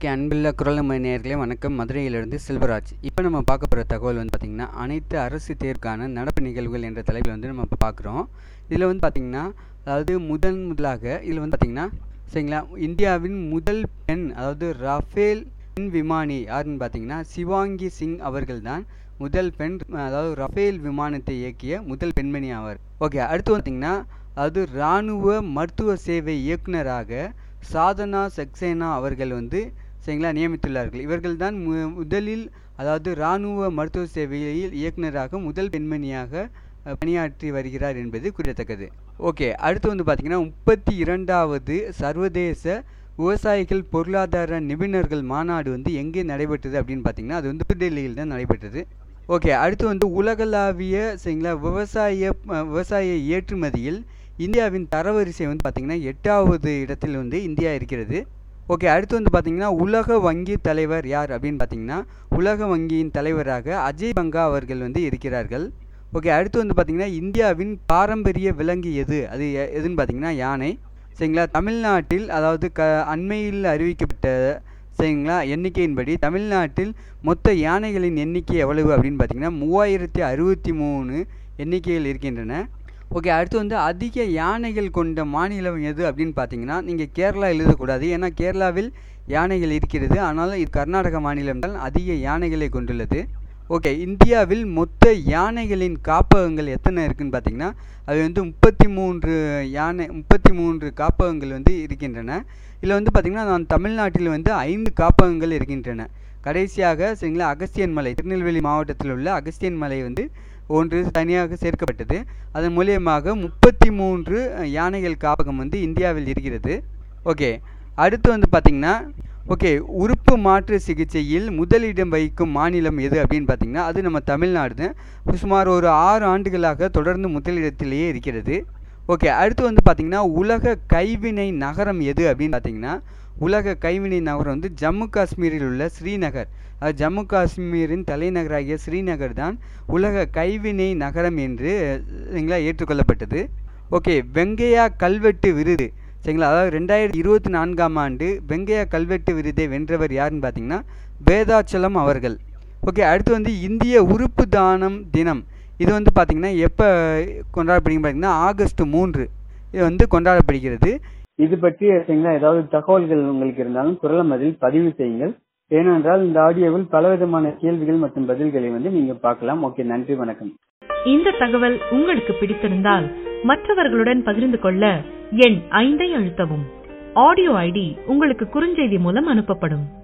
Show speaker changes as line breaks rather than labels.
okay அன்புள்ள குரலமை நேயர்களே வணக்கம் மதுரையிலிருந்து செல்வராஜ் இப்போ நம்ம பார்க்க போகிற தகவல் வந்து பார்த்திங்கன்னா அனைத்து அரசு தேர்வுக்கான நடப்பு நிகழ்வுகள் என்ற தலைப்பில் வந்து நம்ம இப்போ பார்க்குறோம் இதில் வந்து பார்த்திங்கன்னா அதாவது முதன் முதலாக இதில் வந்து பார்த்திங்கன்னா சரிங்களா இந்தியாவின் முதல் பெண் அதாவது ரஃபேல் பெண் விமானி யாருன்னு பார்த்தீங்கன்னா சிவாங்கி சிங் அவர்கள் தான் முதல் பெண் அதாவது ரஃபேல் விமானத்தை இயக்கிய முதல் பெண்மணி ஆவார் ஓகே அடுத்து பார்த்தீங்கன்னா அதாவது இராணுவ மருத்துவ சேவை இயக்குனராக சாதனா சக்சேனா அவர்கள் வந்து சரிங்களா நியமித்துள்ளார்கள் இவர்கள் தான் மு முதலில் அதாவது இராணுவ மருத்துவ சேவையில் இயக்குனராக முதல் பெண்மணியாக அஹ், பணியாற்றி வருகிறார் என்பது குறிப்பிடத்தக்கது ஓகே அடுத்து வந்து பார்த்திங்கன்னா முப்பத்தி இரண்டாவது சர்வதேச விவசாயிகள் பொருளாதார நிபுணர்கள் மாநாடு வந்து எங்கே நடைபெற்றது அப்படின்னு பார்த்தீங்கன்னா அது வந்து புதுடெல்லியில் தான் நடைபெற்றது ஓகே அடுத்து வந்து உலகளாவிய சரிங்களா விவசாய அஹ், விவசாய ஏற்றுமதியில் இந்தியாவின் தரவரிசை வந்து பார்த்திங்கன்னா எட்டாவது இடத்தில் வந்து இந்தியா இருக்கிறது ஓகே அடுத்து வந்து பார்த்திங்கன்னா உலக வங்கி தலைவர் யார் அப்படின்னு பார்த்தீங்கன்னா உலக வங்கியின் தலைவராக அஜய் பங்கா அவர்கள் வந்து இருக்கிறார்கள் ஓகே அடுத்து வந்து பார்த்திங்கன்னா இந்தியாவின் பாரம்பரிய விலங்கு எது அது எ- எதுன்னு பார்த்தீங்கன்னா யானை சரிங்களா தமிழ்நாட்டில் அதாவது க அண்மையில் அறிவிக்கப்பட்ட சரிங்களா எண்ணிக்கையின்படி தமிழ்நாட்டில் மொத்த யானைகளின் எண்ணிக்கை எவ்வளவு அப்படின்னு பார்த்தீங்கன்னா மூவாயிரத்தி அறுபத்தி மூணு எண்ணிக்கைகள் இருக்கின்றன ஓகே அடுத்து வந்து அதிக யானைகள் கொண்ட மாநிலம் எது அப்படின்னு பார்த்தீங்கன்னா நீங்கள் கேரளா எழுதக்கூடாது ஏன்னா கேரளாவில் யானைகள் இருக்கிறது ஆனால் இது கர்நாடக மாநிலம்தான் அதிக யானைகளை கொண்டுள்ளது ஓகே இந்தியாவில் மொத்த யானைகளின் காப்பகங்கள் எத்தனை இருக்குன்னு பார்த்தீங்கன்னா அது வந்து முப்பத்தி மூன்று யானை முப்பத்தி மூன்று காப்பகங்கள் வந்து இருக்கின்றன இதில் வந்து பார்த்திங்கன்னா நான் தமிழ்நாட்டில் வந்து ஐந்து காப்பகங்கள் இருக்கின்றன கடைசியாக சரிங்களா அகஸ்தியன் மலை திருநெல்வேலி மாவட்டத்தில் உள்ள அகஸ்தியன் மலை வந்து ஒன்று தனியாக சேர்க்கப்பட்டது அதன் மூலியமாக முப்பத்தி மூன்று யானைகள் காப்பகம் வந்து இந்தியாவில் இருக்கிறது ஓகே அடுத்து வந்து பார்த்திங்கன்னா ஓகே உறுப்பு மாற்று சிகிச்சையில் முதலிடம் வகிக்கும் மாநிலம் எது அப்படின்னு பார்த்தீங்கன்னா அது நம்ம தமிழ்நாடு தான் சுமார் ஒரு ஆறு ஆண்டுகளாக தொடர்ந்து முதலிடத்திலேயே இருக்கிறது ஓகே அடுத்து வந்து பார்த்திங்கன்னா உலக கைவினை நகரம் எது அப்படின்னு பார்த்தீங்கன்னா உலக கைவினை நகரம் வந்து ஜம்மு காஷ்மீரில் உள்ள ஸ்ரீநகர் அது ஜம்மு காஷ்மீரின் தலைநகராகிய ஸ்ரீநகர் தான் உலக கைவினை நகரம் என்று சரிங்களா ஏற்றுக்கொள்ளப்பட்டது ஓகே வெங்கையா கல்வெட்டு விருது சரிங்களா அதாவது ரெண்டாயிரத்தி இருபத்தி நான்காம் ஆண்டு வெங்கையா கல்வெட்டு விருதை வென்றவர் யாருன்னு பார்த்தீங்கன்னா வேதாச்சலம் அவர்கள் ஓகே அடுத்து வந்து இந்திய உறுப்பு தானம் தினம் இது வந்து பார்த்திங்கன்னா எப்போ கொண்டாடப்படுகிறது பார்த்தீங்கன்னா ஆகஸ்ட் மூன்று இது வந்து கொண்டாடப்படுகிறது
இது பற்றி சரிங்களா ஏதாவது தகவல்கள் உங்களுக்கு இருந்தாலும் குரலம் அதில் பதிவு செய்யுங்கள் ஏனென்றால் இந்த ஆடியோவில் பலவிதமான கேள்விகள் மற்றும் பதில்களை வந்து நீங்க பார்க்கலாம் ஓகே நன்றி வணக்கம்
இந்த தகவல் உங்களுக்கு பிடித்திருந்தால் மற்றவர்களுடன் பகிர்ந்து கொள்ள எண் ஐந்தை அழுத்தவும் ஆடியோ ஐடி உங்களுக்கு குறுஞ்செய்தி மூலம் அனுப்பப்படும்